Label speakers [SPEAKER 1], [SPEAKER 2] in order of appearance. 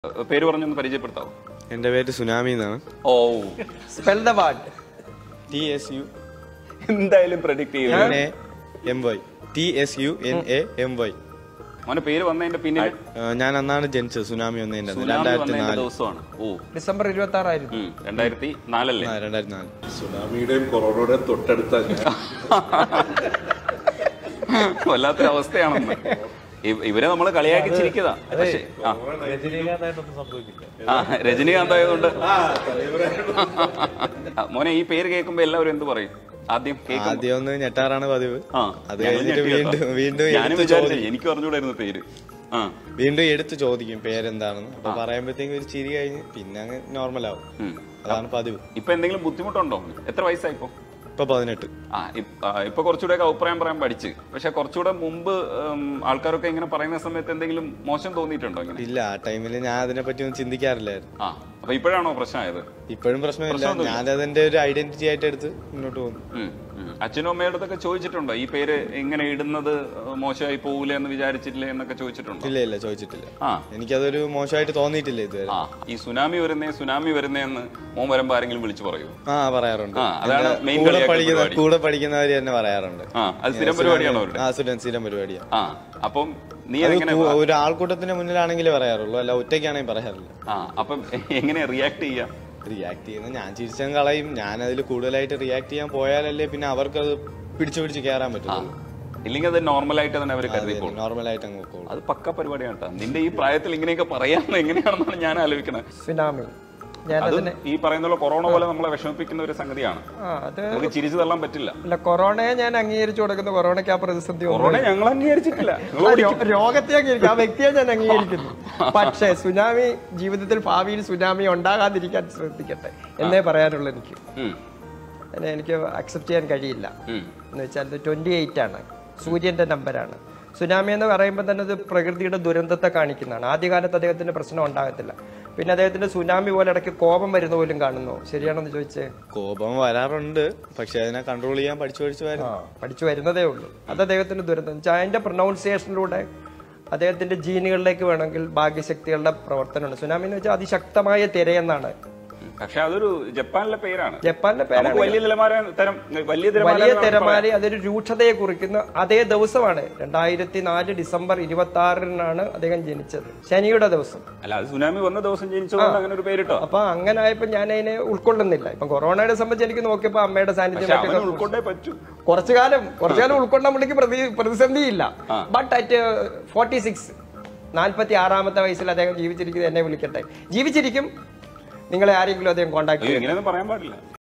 [SPEAKER 1] പേര് പറഞ്ഞൊന്ന് പരിചയപ്പെടുത്താവോ
[SPEAKER 2] എൻ്റെ പേര് സുനാമി എന്നാണ്
[SPEAKER 1] oh
[SPEAKER 3] spell the word
[SPEAKER 2] T S U
[SPEAKER 1] എന്തായാലും പ്രഡിക്ട്
[SPEAKER 2] എൻ
[SPEAKER 1] ചെയ്യും
[SPEAKER 2] A M Y T S U N A M Y
[SPEAKER 1] മോനെ പേര് വന്നതിന്റെ പിന്നിൽ
[SPEAKER 2] ഞാൻ അന്നാണ് ജനിച്ചത് സുനാമി വന്നതിൻ്റെ അന്ന്
[SPEAKER 1] സുനാമി
[SPEAKER 2] രണ്ടായിരത്തി
[SPEAKER 1] വന്നതിന്റെ
[SPEAKER 2] നാല്
[SPEAKER 1] ദിവസമാണ് ഓ
[SPEAKER 3] ഡിസംബർ ഇരുപത്തി ആറായിരുന്നു
[SPEAKER 1] ഉം, രണ്ടായിരത്തി നാലല്ലേ
[SPEAKER 2] ആ, രണ്ടായിരത്തി നാല്
[SPEAKER 4] സുനാമിയുടെയും കൊറോണയുടെയും തൊട്ടടുത്ത ഞാൻ
[SPEAKER 1] വല്ലാത്തൊരു അവസ്ഥയാണെന്ന് ഇവ- ഇവരെ നമ്മൾ കളിയാക്കി ചിരിക്കതാ പക്ഷേ ആ. ആ രജനീകാന്ത് ആയതുകൊണ്ട് ആ, മോനെ ഈ പേര് കേൾക്കുമ്പോ എല്ലാവരും എന്ത് പറയും ആദ്യം കേൾക്കും
[SPEAKER 2] ആദ്യം ഒന്ന് ഞെട്ടാറാണ് പതിവ്
[SPEAKER 1] ആ
[SPEAKER 2] അത്
[SPEAKER 1] ഞങ്ങൾ
[SPEAKER 2] കഴിഞ്ഞിട്ട്
[SPEAKER 1] ഞെട്ടി കേട്ടോ.
[SPEAKER 2] വീണ്ടും വീണ്ടും
[SPEAKER 1] ഞാനും
[SPEAKER 2] എടുത്ത്
[SPEAKER 1] വിചാരിച്ചു
[SPEAKER 2] ചോദിക്കും
[SPEAKER 1] എനിക്ക് അറിഞ്ഞൂടായിരുന്നു പേര് ആ
[SPEAKER 2] വീണ്ടും എടുത്ത് ചോദിക്കും പേരെന്താണെന്ന് അപ്പൊ പറയുമ്പോഴത്തേക്കും ഒരു ചിരി കഴിഞ്ഞ് പിന്നെ അങ്ങ് നോർമൽ ആവും
[SPEAKER 1] ഉം.
[SPEAKER 2] അതാണ് പതിവ്
[SPEAKER 1] ഇപ്പൊ എന്തെങ്കിലും ബുദ്ധിമുട്ടുണ്ടോ എത്ര വയസ്സായി ഇപ്പൊ
[SPEAKER 2] ഇപ്പൊ പതിനെട്ട്
[SPEAKER 1] ആ ഇപ്- ആ, ഇപ്പൊ കുറച്ചുകൂടെ ഒക്കെ അഭിപ്രായം പറയാൻ പഠിച്ച് പക്ഷെ കുറച്ചുകൂടെ മുമ്പ് ഉം, ആൾക്കാരൊക്കെ ഇങ്ങനെ പറയുന്ന സമയത്ത് എന്തെങ്കിലും മോശം തോന്നിയിട്ടുണ്ടോ ഇങ്ങനെ
[SPEAKER 2] ഇല്ല ആ ടൈമിൽ ഞാൻ അതിനെ പറ്റി ഒന്നും ചിന്തിക്കാറില്ലായിരുന്നു
[SPEAKER 1] ആ അപ്പൊ ഇപ്പോഴാണോ പ്രശ്നമായത്
[SPEAKER 2] ഇപ്പോഴും പ്രശ്നമില്ല ഞാനതിന്റെ ഒരു ഐഡന്റിറ്റി ആയിട്ട് എടുത്ത് മുന്നോട്ട് പോകുന്നു
[SPEAKER 1] ഉം, ഉം. അച്ഛനും അമ്മയുടെ അടുത്തൊക്കെ ചോദിച്ചിട്ടുണ്ടോ ഈ പേര് ഇങ്ങനെ ഇടുന്നത് മോശമായി പോകൂലേ എന്ന് വിചാരിച്ചിട്ടില്ലേ എന്നൊക്കെ ചോദിച്ചിട്ടുണ്ടോ
[SPEAKER 2] ഇല്ല ഇല്ല ചോദിച്ചിട്ടില്ല
[SPEAKER 1] ആ
[SPEAKER 2] എനിക്കതൊരു മോശമായിട്ട് തോന്നിയിട്ടില്ല ഇതുവരെ
[SPEAKER 1] ആ ഈ സുനാമി വരുന്നേ സുനാമി വരുന്നേ എന്ന് മോൻ വരുമ്പോ ആരെങ്കിലും വിളിച്ചു പറയൂ
[SPEAKER 2] ആ പറയാറുണ്ട്
[SPEAKER 1] ആ, അതാണ്
[SPEAKER 2] എന്റെ
[SPEAKER 1] main
[SPEAKER 2] കൂടെ
[SPEAKER 1] കളിയാക്കുന്ന
[SPEAKER 2] പഠിക്കുന്ന
[SPEAKER 1] പരിപാടി.
[SPEAKER 2] കൂടെ പഠിക്കുന്നവര് തന്നെ പറയാറുണ്ട്
[SPEAKER 1] ആ അത് സ്ഥിരം പരിപാടിയാണോ അവരുടെ
[SPEAKER 2] ആ സ്ഥിരം സ്ഥിരം പരിപാടിയാ
[SPEAKER 1] ആ അപ്പം നീ
[SPEAKER 2] അത്
[SPEAKER 1] എങ്ങനെ
[SPEAKER 2] കൂ- ഒരു ആൾക്കൂട്ടത്തിന് മുന്നിലാണെങ്കിലേ പറയാറുള്ളൂ അല്ല ഒറ്റയ്ക്കാണെങ്കിൽ പറയാറില്ല
[SPEAKER 1] ആ അപ്പം എങ്ങനെ റിയാക്ട് ചെയ്യാ
[SPEAKER 2] റിയാക്ട് ചെയ്യുന്ന ഞാൻ ചിരിച്ചും കളയും ഞാൻ അതിൽ കൂടുതലായിട്ട് റിയാക്ട് ചെയ്യാൻ പോയാലല്ലേ പിന്നെ അവർക്കത് പിടിച്ചു പിടിച്ച് കയറാൻ പറ്റുള്ളൂ
[SPEAKER 1] ഇല്ലെങ്കിൽ അത് നോർമലായിട്ട് തന്നെ അവർ കരുതിക്കോളും
[SPEAKER 2] നോർമലായിട്ട് അങ്ങ് പോക്കോളൂ
[SPEAKER 1] അത് പക്ക പരിപാടിയാണ് കേട്ടോ നിന്റെ ഈ പ്രായത്തിൽ ഇങ്ങനെയൊക്കെ പറയാമെന്ന് എങ്ങനെയാണെന്നാണ് ഞാൻ ആലോചിക്കുന്നത്
[SPEAKER 3] സുനാമി
[SPEAKER 1] അത്
[SPEAKER 3] ഞാനതിന്
[SPEAKER 1] ഈ പറയുന്ന പോലെ കൊറോണ പോലെ നമ്മളെ വിഷമിപ്പിക്കുന്ന ഒരു സംഗതിയാണ്
[SPEAKER 3] ആ അത്
[SPEAKER 1] നമുക്ക് ചിരിച്ചു തള്ളാൻ പറ്റില്ല
[SPEAKER 3] അല്ല കൊറോണയെ ഞാൻ അംഗീകരിച്ചു കൊടുക്കുന്നു കൊറോണയ്ക്ക് ആ പ്രതിസന്ധി ഒന്നും
[SPEAKER 1] കൊറോണ ഞങ്ങൾ അംഗീകരിച്ചിട്ടില്ല
[SPEAKER 3] ആ രോ- രോഗത്തെ അംഗീകരിക്കും ആ വ്യക്തിയെ ഞാൻ അംഗീകരിക്കുന്നു പക്ഷേ സുനാമി ജീവിതത്തിൽ ഭാവിയിൽ സുനാമി ഉണ്ടാകാതിരിക്കാൻ ശ്രദ്ധിക്കട്ടെ എന്നേ പറയാനുള്ളൂ എനിക്ക്
[SPEAKER 1] ഉം,
[SPEAKER 3] അതിനെ എനിക്ക് അക്സെപ്റ്റ് ചെയ്യാൻ കഴിയില്ല
[SPEAKER 1] ഉം.
[SPEAKER 3] എന്ന് വെച്ചാൽ ഇത് ട്വന്റി എയ്റ്റ് ആണ് സൂര്യന്റെ നമ്പറാണ് സുനാമി എന്ന് പറയുമ്പോൾ തന്നെ അത് പ്രകൃതിയുടെ ദുരന്തത്തെ കാണിക്കുന്നതാണ് ആദ്യകാലത്ത് അദ്ദേഹത്തിന് പ്രശ്നം ഉണ്ടാകത്തില്ല പിന്നെ അദ്ദേഹത്തിന്റെ സുനാമി പോലെ ഇടയ്ക്ക് കോപം വരുന്ന പോലും കാണുന്നു ശരിയാണെന്ന് ചോദിച്ചേ
[SPEAKER 2] കോപം വരാറുണ്ട് പക്ഷെ അതിനെ കൺട്രോൾ ചെയ്യാൻ പഠിച്ചു പഠിച്ചു
[SPEAKER 3] ആ
[SPEAKER 2] വരും
[SPEAKER 3] പഠിച്ചു വരുന്നതേ ഉള്ളൂ അത് അദ്ദേഹത്തിന്റെ ദുരന്തം വെച്ചാൽ അതിന്റെ പ്രൊനൗൺസിയേഷനിലൂടെ അദ്ദേഹത്തിന്റെ ജീനുകളിലേക്ക് വേണമെങ്കിൽ ഭാഗ്യശക്തികളുടെ പ്രവർത്തനമുണ്ട് സുനാമി എന്ന് വെച്ചാൽ അതിശക്തമായ തിരയെന്നാണ്
[SPEAKER 1] പക്ഷെ അതൊരു ജപ്പാനിലെ പേരാണ്
[SPEAKER 3] ജപ്പാനിലെ പേരാണ്
[SPEAKER 1] നമുക്ക് വലിയ നിലവാരം തരം വലിയ തിരമാല
[SPEAKER 3] വലിയ
[SPEAKER 1] എന്ന് വേണമെങ്കിൽ
[SPEAKER 3] തിരമാല അതൊരു രൂക്ഷതയെ കുറിക്കുന്ന അതേ ദിവസമാണ് രണ്ടായിരത്തി നാല് ഡിസംബർ ഇരുപത്തി ആറിനാണ് അദ്ദേഹം ജനിച്ചത് ശനിയുടെ ദിവസം
[SPEAKER 1] പറയാം. അല്ല അത് സുനാമി വന്ന ദിവസം ജനിച്ചതുകൊണ്ട് അങ്ങനെ ഒരു പേരിട്ടോ
[SPEAKER 3] അപ്പൊ അങ്ങനെ ആയപ്പോ ഞാൻ അതിനെ ഉൾക്കൊള്ളുന്നില്ല ഇപ്പൊ കൊറോണയുടെ സംബന്ധിച്ച് എനിക്ക് നോക്കിയപ്പോ അമ്മയുടെ സാന്നിധ്യം
[SPEAKER 1] പക്ഷെ അവന്
[SPEAKER 3] മറ്റൊക്കെ
[SPEAKER 1] ഉൾക്കൊണ്ടേ പറ്റൂ
[SPEAKER 3] കുറച്ചു കാലം കുറച്ചു കാലം ഉൾക്കൊണ്ടാൻ പുള്ളിക്ക് പ്രതി പ്രതിസന്ധിയില്ല ബട്ട് അറ്റ് ഫോർട്ടി സിക്സ് നാൽപ്പത്തി ആറാമത്തെ വയസ്സിൽ അദ്ദേഹം ജീവിച്ചിരിക്കുന്നത് എന്നെ വിളിക്കട്ടെ ജീവിച്ചിരിക്കും നിങ്ങളെ ആരെങ്കിലും അദ്ദേഹം കോണ്ടാക്ട്
[SPEAKER 1] അയ്യോ ഇങ്ങനെയൊന്നും പറയാൻ പാടില്ല